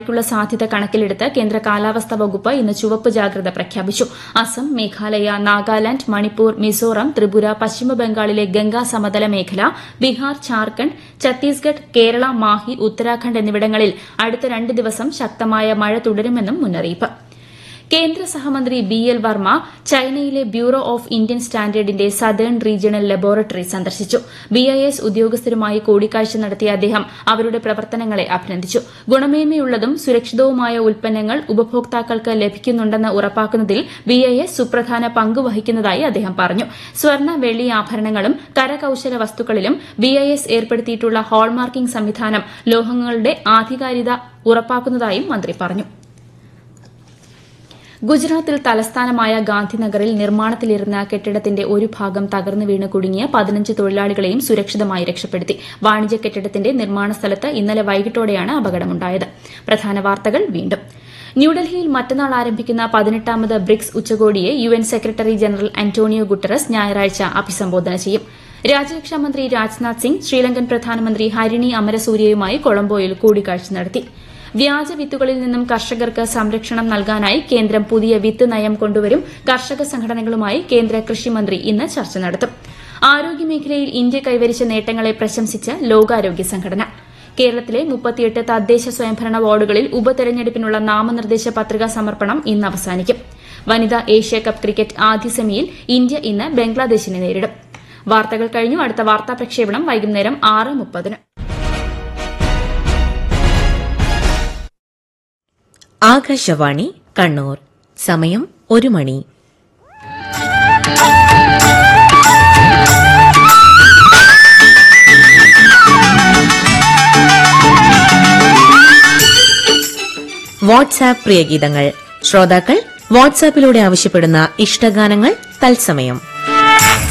ക്കുള്ള സാധ്യത കണക്കിലെടുത്ത് കേന്ദ്ര കാലാവസ്ഥാ വകുപ്പ് ഇന്ന് ചുവപ്പ് ജാഗ്രത പ്രഖ്യാപിച്ചു അസം മേഘാലയ നാഗാലാന്റ് മണിപ്പൂർ മിസോറം ത്രിപുര പശ്ചിമബംഗാളിലെ ഗംഗാ സമതല മേഖല ബീഹാർ ഝാർഖണ്ഡ് ഛത്തീസ്ഗഡ് കേരള മാഹി ഉത്തരാഖണ്ഡ് എന്നിവിടങ്ങളിൽ അടുത്ത രണ്ട് ദിവസം ശക്തമായ മഴ തുടരുമെന്നും മുന്നറിയിപ്പ് കേന്ദ്ര സഹമന്ത്രി ബി എൽ വർമ്മ ചൈനയിലെ ബ്യൂറോ ഓഫ് ഇന്ത്യൻ സ്റ്റാൻഡേർഡിന്റെ സദേൺ റീജിയണൽ ലബോറട്ടറി സന്ദർശിച്ചു ബിഐഎസ് ഉദ്യോഗസ്ഥരുമായി കൂടിക്കാഴ്ച നടത്തിയ അദ്ദേഹം അവരുടെ പ്രവർത്തനങ്ങളെ അഭിനന്ദിച്ചു ഗുണമേന്മയുള്ളതും സുരക്ഷിതവുമായ ഉൽപ്പന്നങ്ങൾ ഉപഭോക്താക്കൾക്ക് ലഭിക്കുന്നുണ്ടെന്ന് ഉറപ്പാക്കുന്നതിൽ ബിഐഎസ് സുപ്രധാന പങ്ക് വഹിക്കുന്നതായി അദ്ദേഹം പറഞ്ഞു സ്വർണ്ണ വെള്ളി ആഭരണങ്ങളും കരകൌശല വസ്തുക്കളിലും ബിഐഎസ് ഏർപ്പെടുത്തിയിട്ടുള്ള ഹാൾമാർക്കിംഗ് സംവിധാനം ലോഹങ്ങളുടെ ആധികാരികത ഉറപ്പാക്കുന്നതായും മന്ത്രി പറഞ്ഞു ഗുജറാത്തിൽ തലസ്ഥാനമായ ഗാന്ധിനഗറിൽ നിർമ്മാണത്തിലിരുന്ന കെട്ടിടത്തിന്റെ ഒരു ഭാഗം തകർന്നു വീണ് കുടുങ്ങിയ പതിനഞ്ച് തൊഴിലാളികളെയും സുരക്ഷിതമായി രക്ഷപ്പെടുത്തി വാണിജ്യ കെട്ടിടത്തിന്റെ നിർമ്മാണ സ്ഥലത്ത് ഇന്നലെ വൈകിട്ടോടെയാണ് അപകടമുണ്ടായത് പ്രധാന വാർത്തകൾ വീണ്ടും ന്യൂഡൽഹിയിൽ മറ്റന്നാൾ ആരംഭിക്കുന്ന പതിനെട്ടാമത് ബ്രിക്സ് ഉച്ചകോടിയെ U N secretary general Antonio Guterres ഞായറാഴ്ച അഭിസംബോധന ചെയ്യും രാജ്യരക്ഷാമന്ത്രി രാജ്നാഥ് സിംഗ് ശ്രീലങ്കൻ പ്രധാനമന്ത്രി ഹരിണി അമരസൂര്യയുമായി കൊളംബോയിൽ കൂടിക്കാഴ്ച നടത്തി വ്യാജ വിത്തുകളിൽ നിന്നും കർഷകർക്ക് സംരക്ഷണം നൽകാനായി കേന്ദ്രം പുതിയ വിത്ത് നയം കൊണ്ടുവരും കർഷക സംഘടനകളുമായി കേന്ദ്ര കൃഷിമന്ത്രി ഇന്ന് ചർച്ച നടത്തും ആരോഗ്യമേഖലയിൽ ഇന്ത്യ കൈവരിച്ച നേട്ടങ്ങളെ പ്രശംസിച്ച് ലോകാരോഗ്യ സംഘടന കേരളത്തിലെ മുപ്പത്തിയെട്ട് തദ്ദേശ സ്വയംഭരണ വാർഡുകളിൽ ഉപതെരഞ്ഞെടുപ്പിനുള്ള നാമനിർദ്ദേശ പത്രികാ സമർപ്പണം ഇന്ന് അവസാനിക്കും വനിതാ ഏഷ്യാകപ്പ് ക്രിക്കറ്റ് ആദ്യ സെമിയിൽ ഇന്ത്യ ഇന്ന് ബംഗ്ലാദേശിനെ നേരിടും വാർത്തകൾ കഴിഞ്ഞു അടുത്ത വാർത്താ പ്രക്ഷേപണം വൈകുന്നേരം ആറ് മുപ്പതിന് ആകാശവാണി കണ്ണൂർ സമയം ഒരു മണി വാട്സാപ്പ് പ്രിയഗീതങ്ങൾ ശ്രോതാക്കൾ വാട്സാപ്പിലൂടെ ആവശ്യപ്പെടുന്ന ഇഷ്ടഗാനങ്ങൾ തത്സമയം